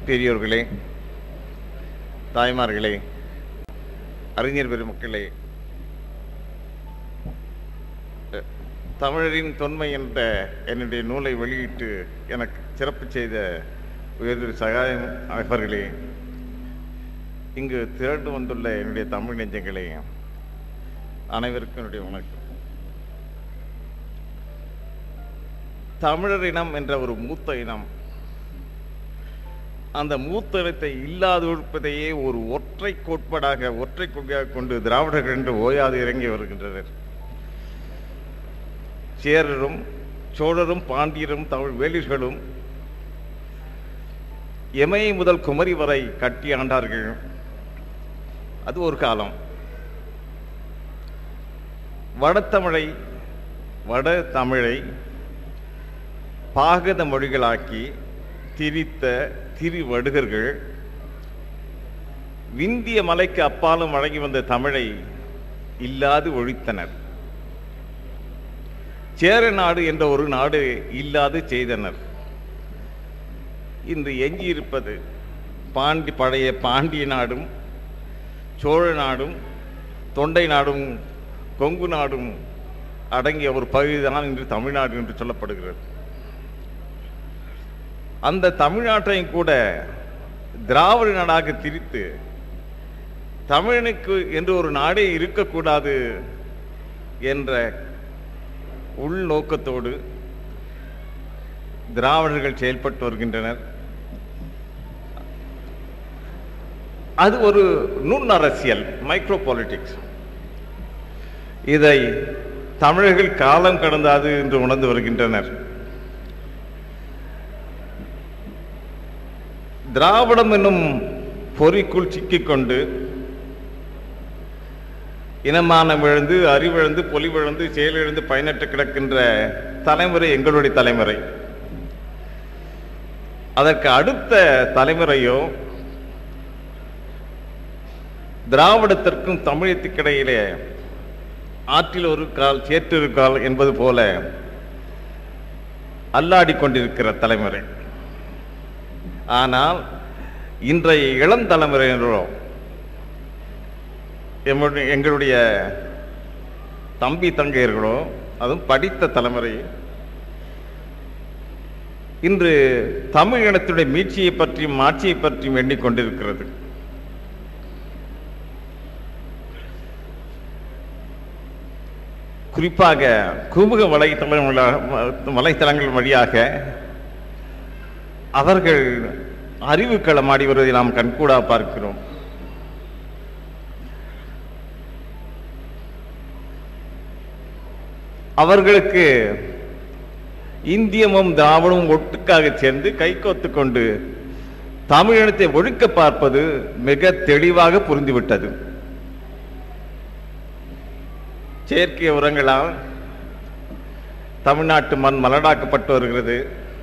பெரியோர்களே தாய்மார்களே அறிஞர் பெருமக்களே அஹ், தமிழரின் தொன்மை என்ற என்னுடைய நூலை வெளியிட்டு எனக்கு சிறப்பு செய்த உயர்திரு சகாயம் அவர்களே இங்கு திரண்டு வந்துள்ள என்னுடைய தமிழ் நெஞ்சங்களே அனைவருக்கும் என்னுடைய வணக்கம் தமிழர் இனம் என்ற ஒரு மூத்த இனம் அந்த மூத்த இனத்தை இல்லாதொழிப்பதையே ஒரு ஒற்றை கோட்பாடாக ஒற்றை கொள்கையாக கொண்டு திராவிடர்கள் என்று ஓயாது இறங்கி வருகின்றனர் சேரரும் சோழரும் பாண்டியரும் தமிழ் வேலிர்களும் எமயை முதல் குமரி வரை கட்டி ஆண்டார்கள் அது ஒரு காலம் வடதமிழை வட தமிழை பாகத மொழிகளாக்கி திரித்த திரிவடுகர்கள் விந்திய மலைக்கு அப்பாலும் வழங்கி வந்த தமிழை இல்லாது ஒழித்தனர் சேர நாடு என்ற ஒரு நாடு இல்லாது செய்தனர் இன்று எஞ்சியிருப்பது பாண்டி பழைய பாண்டிய நாடும் சோழ நாடும் தொண்டை நாடும் கொங்கு நாடும் அடங்கிய ஒரு பகுதிதான் இன்று தமிழ்நாடு என்று சொல்லப்படுகிறது அந்த தமிழ்நாட்டையும் கூட திராவிட நாடாக திரித்து தமிழனுக்கு என்று ஒரு நாடே இருக்கக்கூடாது என்ற உள்நோக்கத்தோடு திராவிடர்கள் செயல்பட்டு வருகின்றனர் அது ஒரு நுண் அரசியல் மைக்ரோ பாலிடிக்ஸ் இதை தமிழர்கள் காலம் கடந்தாது என்று உணர்ந்து வருகின்றனர் திராவிடம் என்னும் பொறிக்குள் சிக்கிக்கொண்டு இனமானம் இழந்து அறிவிழந்து பொலிவிழந்து செயலிழந்து பயனற்று கிடக்கின்ற தலைமுறை எங்களுடைய தலைமுறை அதற்கு அடுத்த தலைமுறையோ திராவிடத்திற்கும் தமிழத்துக்கிடையிலே ஆற்றில் ஒரு கால் சேற்றிரு கால் என்பது போல அல்லாடி கொண்டிருக்கிற தலைமுறை ஆனால் இன்றைய இளம் தலைமுறையினரோ எம்முடைய எங்களுடைய தம்பி தங்கையர்களோ அதுவும் படித்த தலைமுறை இன்று தமிழ் இனத்துடைய மீட்சியை பற்றியும் ஆட்சியை பற்றியும் எண்ணிக்கொண்டிருக்கிறது குறிப்பாக குமுக வலைத்தளம் வலைத்தளங்கள் வழியாக அவர்கள் அறிவு களமாடி வருவதை நாம் கண்கூடா பார்க்கிறோம் அவர்களுக்கு இந்தியமும் திராவிடமும் ஒட்டுக்காக சேர்ந்து கைகோத்து கொண்டு தமிழினத்தை ஒழுக்க பார்ப்பது மிக தெளிவாக புரிந்துவிட்டது செயற்கை உரங்களால் தமிழ்நாட்டு மண் மலடாக்கப்பட்டு வருகிறது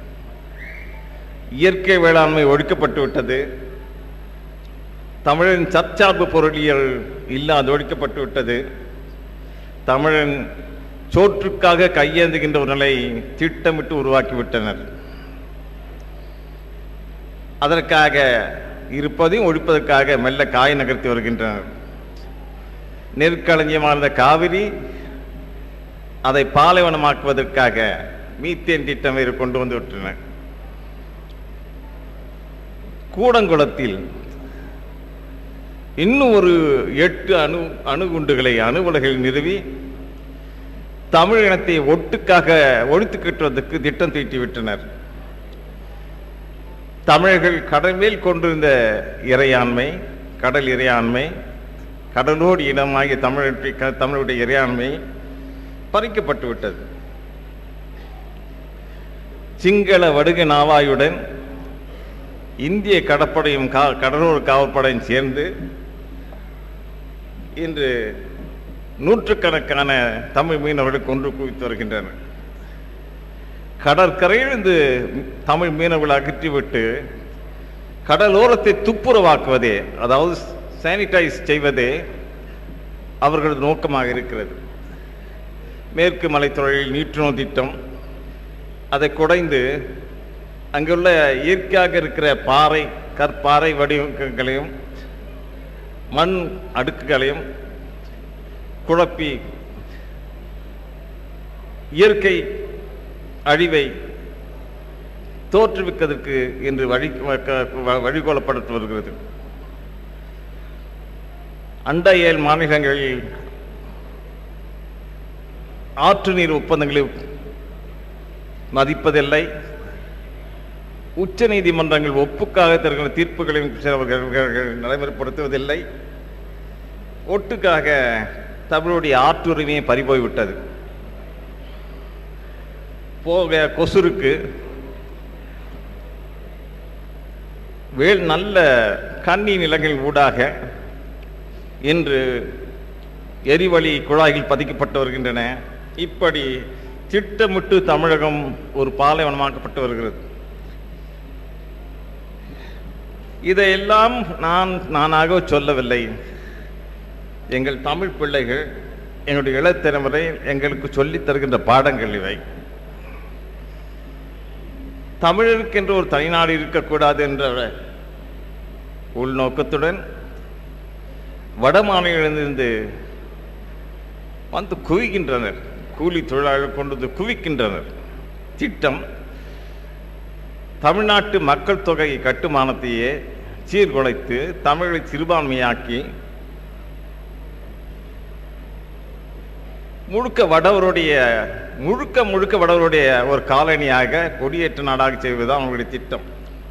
இயற்கை வேளாண்மை ஒழிக்கப்பட்டு விட்டது தமிழின் சற்சார்பு பொருளியல் இல்லாது ஒழிக்கப்பட்டு விட்டது தமிழன் சோற்றுக்காக கையேந்துகின்ற ஒரு நிலை திட்டமிட்டு உருவாக்கிவிட்டனர் அதற்காக இருப்பதையும் ஒழிப்பதற்காக மெல்ல காய் நகர்த்தி வருகின்றனர் நெற்களஞ்சியமான காவிரி அதை பாலைவனமாக்குவதற்காக மீத்தேன் திட்டம் வேறு கொண்டு வந்து விட்டனர் கூடங்குளத்தில் இன்னும் ஒரு எட்டு அணு அணுகுண்டுகளை அணுகுலைகள் நிறுவி தமிழ் இனத்தை ஒட்டுக்காக ஒழித்து கட்டுவதற்கு திட்டம் தீட்டிவிட்டனர் தமிழர்கள் கடல் மேல் கொண்டிருந்த இறையாண்மை கடல் இறையாண்மை கடலோடு இனமாகிய தமிழ் தமிழுடைய இறையாண்மை பறிக்கப்பட்டு விட்டது சிங்கள வடுக நாவாயுடன் இந்திய கடற்படையும் கா- கடலோர காவற்படையும் சேர்ந்து இன்று நூற்றுக்கணக்கான தமிழ் மீனவர்களை கொன்று குவித்து வருகின்றனர் கடற்கரையிலிருந்து தமிழ் மீனவர்களை அகற்றிவிட்டு கடலோரத்தை துப்புரவாக்குவதே அதாவது சானிடைஸ் செய்வதே அவர்களது நோக்கமாக இருக்கிறது மேற்கு மலைத்தொழில் நீற்றுணவு திட்டம் அதை குடைந்து அங்குள்ள இயற்கையாக இருக்கிற பாறை கற்பாறை வடிவங்களையும் மண் அடுக்குகளையும் குழப்பி இயற்கை அழிவை தோற்றுவிப்பதற்கு இன்று வழி வ- வழிகோலப்படுத்தி வருகிறது அண்ட ஏழு மாநிலங்களில் ஆற்று நீர் ஒப்பந்தங்களை மதிப்பதில்லை உச்ச நீதிமன்றங்கள் ஒப்புக்காக தருகிற தீர்ப்புகளையும் அவர்கள் அவர்கள் நடைமுறைப்படுத்துவதில்லை ஒட்டுக்காக தமிழுடைய ஆற்றுரிமையை பறிபோய்விட்டது போக கொசுருக்கு வேல் நல்ல கன்னி நிலங்கள் ஊடாக இன்று எரிவளி குழாய்கள் பதிக்கப்பட்டு வருகின்றன இப்படி திட்டமிட்டு தமிழகம் ஒரு பாலைவனமாக்கப்பட்டு வருகிறது இதையெல்லாம் நான் நானாக சொல்லவில்லை எங்கள் தமிழ் பிள்ளைகள் எங்களுடைய இளத்தலைமுறை எங்களுக்கு சொல்லித் தருகின்ற பாடங்கள் இவை தமிழருக்கென்று ஒரு தனிநாடு இருக்கக்கூடாது என்ற உள்நோக்கத்துடன் வட மாநிலங்களிலிருந்து வந்து குவிக்கின்றனர் கூலி தொழிலாளர்கள் கொண்டு வந்து குவிக்கின்றனர் திட்டம் தமிழ்நாட்டு மக்கள் தொகை கட்டுமானத்தையே சீர்குலைத்து தமிழை சிறுபான்மையாக்கி முழுக்க வடவருடைய முழுக்க முழுக்க வடவருடைய ஒரு காலனியாக கொடியேற்ற நாடாக செய்வதுதான் அவங்களுடைய திட்டம்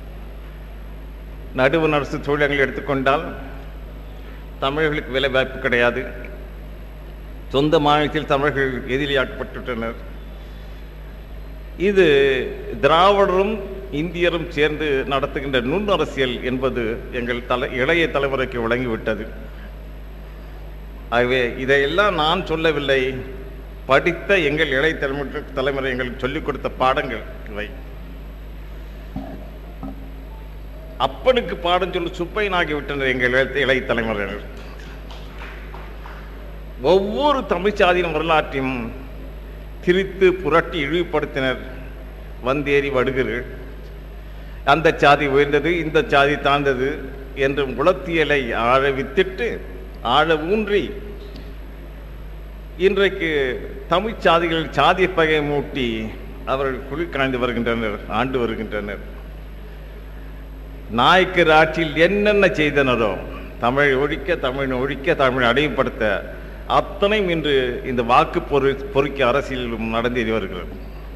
நடுவு அரசு தொழிலங்களை எடுத்துக்கொண்டால் தமிழர்களுக்கு வேலை வாய்ப்பு கிடையாது சொந்த மாநிலத்தில் தமிழர்கள் எதிரியாக்கப்பட்டுள்ளனர் இது திராவிடரும் இந்தியரும் சேர்ந்து நடத்துகின்ற நுண் அரசியல் என்பது எங்கள் தலை இளைய தலைமுறைக்கு விளங்கிவிட்டது ஆகவே இதையெல்லாம் நான் சொல்லவில்லை படித்த எங்கள் இளைய தலைமுறை தலைமுறை எங்களுக்கு சொல்லிக் கொடுத்த பாடங்கள் இவை அப்பனுக்கு பாடம் சொல்லி சுப்பையனாகி விட்டனர் எங்கள் இளைய இளைய தலைமுறையினர் ஒவ்வொரு தமிழ் சாதியின் வரலாற்றையும் திரித்து புரட்டி இழிவுபடுத்தினர் வந்தேறி வடுகிறீர்கள் அந்த சாதி உயர்ந்தது இந்த சாதி தாழ்ந்தது என்று உளத்தியலை ஆழ வித்திட்டு ஆழ ஊன்றி இன்றைக்கு தமிழ் சாதிகள் சாதி பகை மூட்டி அவர்கள் குளிர் காய்ந்து வருகின்றனர் ஆண்டு வருகின்றனர் நாயக்கர் ஆட்சியில் என்னென்ன செய்தனரோ தமிழை ஒழிக்க தமிழை ஒழிக்க தமிழை அடையப்படுத்த அத்தனையும் இன்று இந்த வாக்கு பொரு பொறுக்கி அரசியலிலும் நடந்தேறி வருகிறது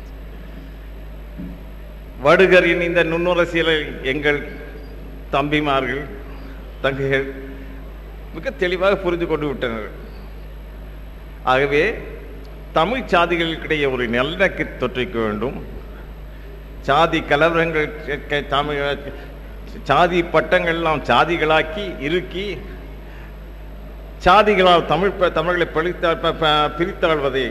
வடுகரின் இந்த நுண்ணுரசியலை எங்கள் தம்பிமார்கள் தங்கைகள் மிக தெளிவாக புரிந்து கொண்டு விட்டனர் ஆகவே தமிழ் சாதிகளுக்கிடையே ஒரு நல்லிணக்கை தொற்றிக்க வேண்டும் சாதி கலவரங்கள் கேட்க தமிழ் சாதி பட்டங்கள் எல்லாம் சாதிகளாக்கி இறுக்கி சாதிகளால் தமிழ் ப- தமிழர்களை பழித்த ப- ப- பிரித்தாழ்வதை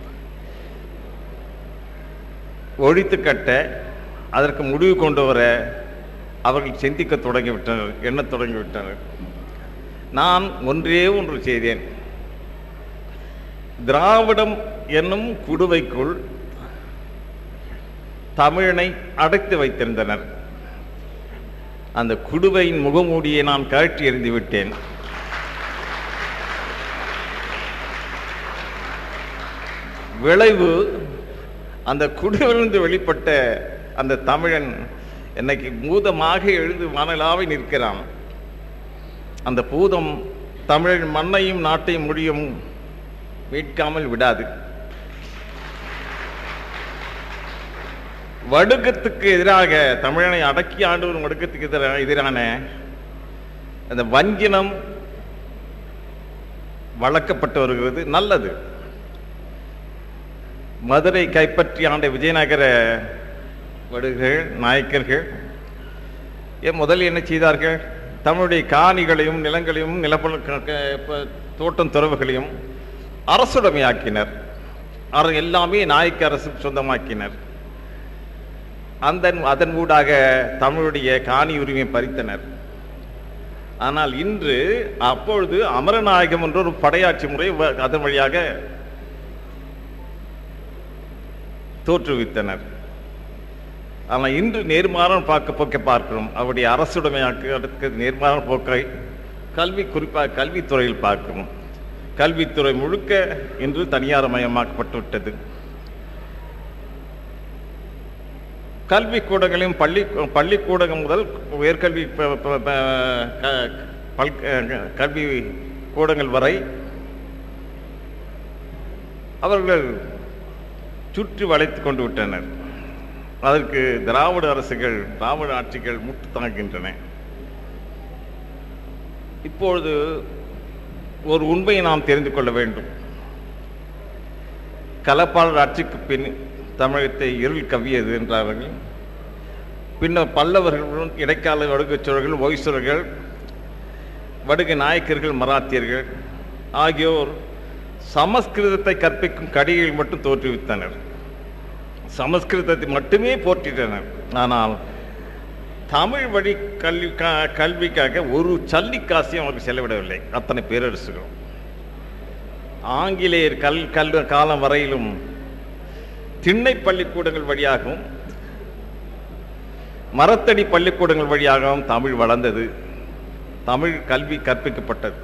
ஒழித்து கட்ட அதற்கு முடிவு கொண்டு வர அவர்கள் சிந்திக்க தொடங்கிவிட்டனர் எண்ணத் தொடங்கிவிட்டனர் நான் ஒன்றே ஒன்று செய்தேன் திராவிடம் என்னும் குடுவைக்குள் தமிழனை அடைத்து வைத்திருந்தனர் அந்த குடுவையின் முகமூடியை நான் கழற்றி எறிந்து விட்டேன் விளைவு அந்த குடுவிலிருந்து வெளிப்பட்ட அந்த தமிழன் இன்னைக்கு பூதமாக எழுந்து மணலாவை நிற்கிறான் அந்த பூதம் தமிழ் மண்ணையும் நாட்டையும் முடியும் மீட்காமல் விடாது வடுக்கத்துக்கு எதிராக தமிழனை அடக்கி ஆண்டு வரும் வடுக்கத்துக்கு எதிராக எதிரான அந்த வஞ்சினம் வளர்க்கப்பட்டு வருகிறது நல்லது மதுரை கைப்பற்றி ஆண்ட விஜயநகர வடுகர்கள் நாயக்கர்கள் ஏன் முதலில் என்ன செய்தார்கள் தமிழுடைய காணிகளையும் நிலங்களையும் நிலப்பல க- க- ப- தோட்டம் துறவுகளையும் அரசுடைமையாக்கினர் அவர் எல்லாமே நாயக்க அரசு சொந்தமாக்கினர் அந்த அதன் ஊடாக தமிழுடைய காணி உரிமை பறித்தனர் ஆனால் இன்று அப்பொழுது அமரநாயகம் என்ற ஒரு படையாட்சி முறை வ- அதன் வழியாக தோற்றுவித்தனர் ஆனால் இன்று நேர்மாறான பார்க்க போக்கை பார்க்கிறோம் அவருடைய அரசுடைமையாக்கு அடுத்து நேர்மாறான போக்கை கல்வி குறிப்பாக கல்வித்துறையில் பார்க்கிறோம் கல்வித்துறை முழுக்க இன்று தனியார்மயமாக்கப்பட்டு விட்டது கல்விக்கூடங்களையும் பள்ளி பள்ளிக்கூடங்கள் முதல் உயர்கல்வி ப- ப- ப- க- பல் க- கல்வி கூடங்கள் வரை அவர்கள் சுற்றி வளைத்து கொண்டு விட்டனர் அதற்கு திராவிட அரசுகள் திராவிட ஆட்சிகள் முட்டு தாங்குகின்றன இப்பொழுது ஒரு உண்மையை நாம் தெரிந்து கொள்ள வேண்டும் கலப்பாளர் ஆட்சிக்கு பின் தமிழகத்தை இருள் கவ்வியது என்றார்கள் பின்னர் பல்லவர்களும் இடைக்கால வடுகச்சோழர்கள் ஒய்சூரர்கள் வடுக நாயக்கர்கள் மராத்தியர்கள் ஆகியோர் சமஸ்கிருதத்தை கற்பிக்கும் கடிகைகள் மட்டும் தோற்றுவித்தனர் சமஸ்கிருதத்தை மட்டுமே போற்றிட்டனர் ஆனால் தமிழ் வழி கல்வி க- கல்விக்காக ஒரு சல்லிக்காசையும் அவர்கள் செலவிடவில்லை அத்தனை பேரரசுகளும் ஆங்கிலேயர் கல் கல் காலம் வரையிலும் திண்ணை பள்ளிக்கூடங்கள் வழியாகவும் மரத்தடி பள்ளிக்கூடங்கள் வழியாகவும் தமிழ் வளர்ந்தது தமிழ் கல்வி கற்பிக்கப்பட்டது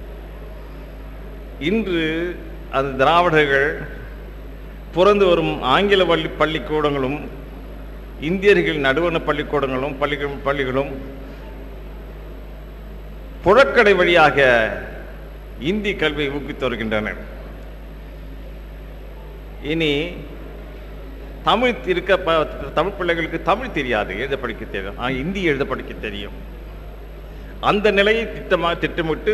இன்று அது திராவிடர்கள் புறந்து வரும் ஆங்கில பள்ளி பள்ளிக்கூடங்களும் இந்தியர்கள் நடுவண பள்ளிக்கூடங்களும் பள்ளிகளும் பள்ளிகளும் புழக்கடை வழியாக இந்தி கல்வியை ஊக்குவித்து வருகின்றனர் இனி தமிழ் இருக்க ப- தமிழ் பிள்ளைகளுக்கு தமிழ் தெரியாது எழுத படிக்க தெரியும் ஆனால் இந்தி எழுத படிக்க தெரியும் அந்த நிலையை திட்டமாக திட்டமிட்டு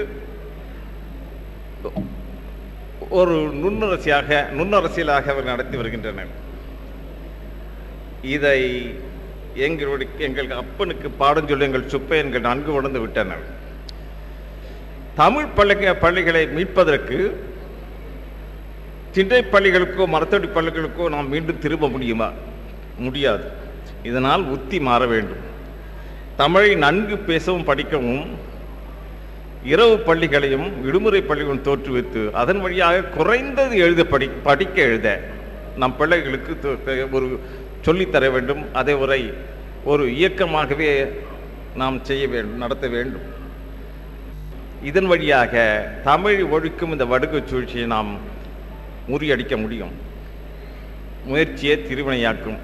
ஒரு நுண்ணரசியாக நுண்ணரசியலாக அவர் நடத்தி வருகின்றனர் இதை எங்களுடைய எங்கள் அப்பனுக்கு பாடம் சொல்லி எங்கள் சுப்பையன்கள் நன்கு உணர்ந்து விட்டனர் தமிழ் பள்ளி பள்ளிகளை மீட்பதற்கு திண்டை பள்ளிகளுக்கோ மரத்தடி பள்ளிகளுக்கோ நாம் மீண்டும் திரும்ப முடியுமா முடியாது இதனால் உத்தி மாற வேண்டும் தமிழை நன்கு பேசவும் படிக்கவும் இரவு பள்ளிகளையும் விடுமுறை பள்ளிகளும் தோற்றுவித்து அதன் வழியாக குறைந்தது எழுத படி படிக்க எழுத நம் பிள்ளைகளுக்கு து- து- ஒரு சொல்லித்தர வேண்டும் அதை ஒரு ஒரு இயக்கமாகவே நாம் செய்ய வேண்டும் நடத்த வேண்டும் இதன் வழியாக தமிழ் ஒழிக்கும் இந்த வடுகு சூழ்ச்சியை நாம் முறியடிக்க முடியும் முயற்சியை திருவினையாக்கும்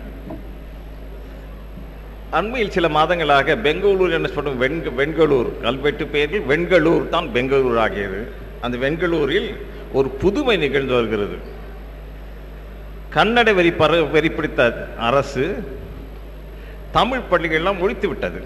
அண்மையில் சில மாதங்களாக பெங்களூர் என்ன சொல்லும் வெண்க வெண்களூர் கல்வெட்டு பெயரில் வெண்களூர் தான் பெங்களூர் ஆகியது அந்த வெண்களூரில் ஒரு புதுமை நிகழ்ந்து வருகிறது கன்னட வெறி பர வெறி பிடித்த அரசு தமிழ் பள்ளிகளெல்லாம் ஒழித்து விட்டது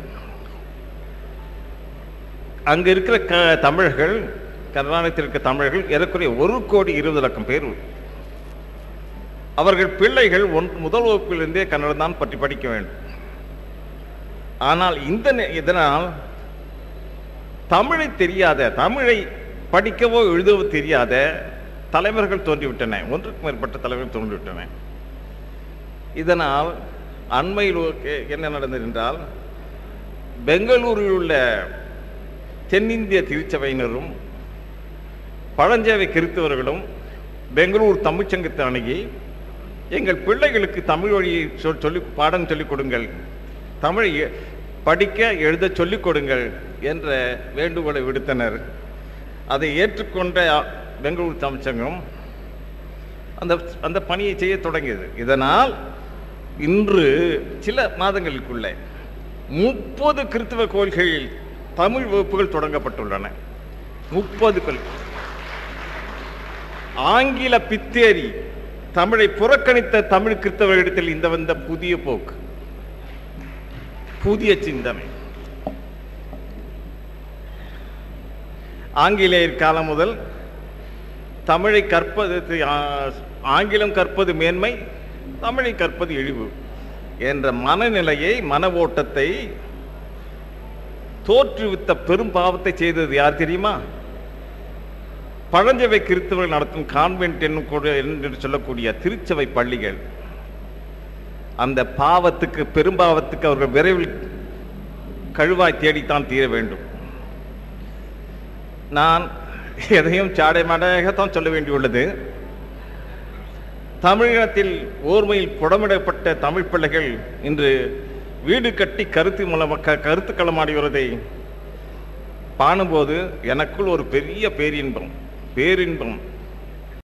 அங்க இருக்கிற க தமிழர்கள் கர்நாடகத்தில் இருக்க தமிழர்கள் ஏறக்குறைய ஒரு கோடி இருபது லட்சம் பேர் அவர்கள் பிள்ளைகள் ஒன் முதல் வகுப்பிலிருந்தே கன்னடம் தான் பற்றி படிக்க வேண்டும் ஆனால் இந்த நே- இதனால் தமிழை தெரியாத தமிழை படிக்கவோ எழுதவோ தெரியாத தலைவர்கள் தோன்றிவிட்டன ஒன்றுக்கு மேற்பட்ட தலைவர்கள் தோன்றிவிட்டன இதனால் அண்மையில் ஒரு கே- என்ன நடந்தது என்றால் பெங்களூரில் உள்ள தென்னிந்திய திருச்சபையினரும் பழஞ்சேவை கிறித்தவர்களும் பெங்களூர் தமிழ்ச்சங்கத்தை அணுகி எங்கள் பிள்ளைகளுக்கு தமிழ் வழியை சொல் சொல்லி பாடம் சொல்லிக் கொடுங்கள் தமிழை எ- படிக்க எழுத சொல்லிக் கொடுங்கள் என்ற வேண்டுகோளை விடுத்தனர் அதை ஏற்றுக்கொண்ட அ- பெங்களூர் தமிழ்ச்சங்கம் அந்த அந்த பணியை செய்ய தொடங்கியது இதனால் இன்று சில மாதங்களுக்குள்ளே முப்பது கிறிஸ்தவ கோயில்களில் தமிழ் வகுப்புகள் தொடங்கப்பட்டுள்ளன முப்பது கோயில் ஆங்கில பித்தேரி தமிழை புறக்கணித்த தமிழ் கிறிஸ்தவர்களிடத்தில் இந்த வந்த புதிய போக்கு புதிய சிந்தனை ஆங்கிலேயர் காலம் முதல் தமிழை கற்பது ஆ- ஆங்கிலம் கற்பது மேன்மை தமிழை கற்பது இழிவு என்ற மனநிலையை மன ஓட்டத்தை தோற்றுவித்த பெரும் பாவத்தை செய்தது யார் தெரியுமா பழஞ்சவை கிறிஸ்தவர்கள் நடத்தும் கான்வென்ட் என்னும் கூட- என்று சொல்லக்கூடிய திருச்சபை பள்ளிகள் அந்த பாவத்துக்கு பெரும்பாவத்துக்கு அவர்கள் விரைவில் கழுவாய் தேடித்தான் தீர வேண்டும் நான் எதையும் சாடை மாடையாகத்தான் சொல்ல வேண்டியுள்ளது தமிழினத்தில் ஓர்மையில் புடமிடப்பட்ட தமிழ் பிள்ளைகள் இன்று வீடு கட்டி கருத்து மூலம் க கருத்து களமாடி வருவதை காணும்போது எனக்குள் ஒரு பெரிய பேரின்பம் பேரின்பம்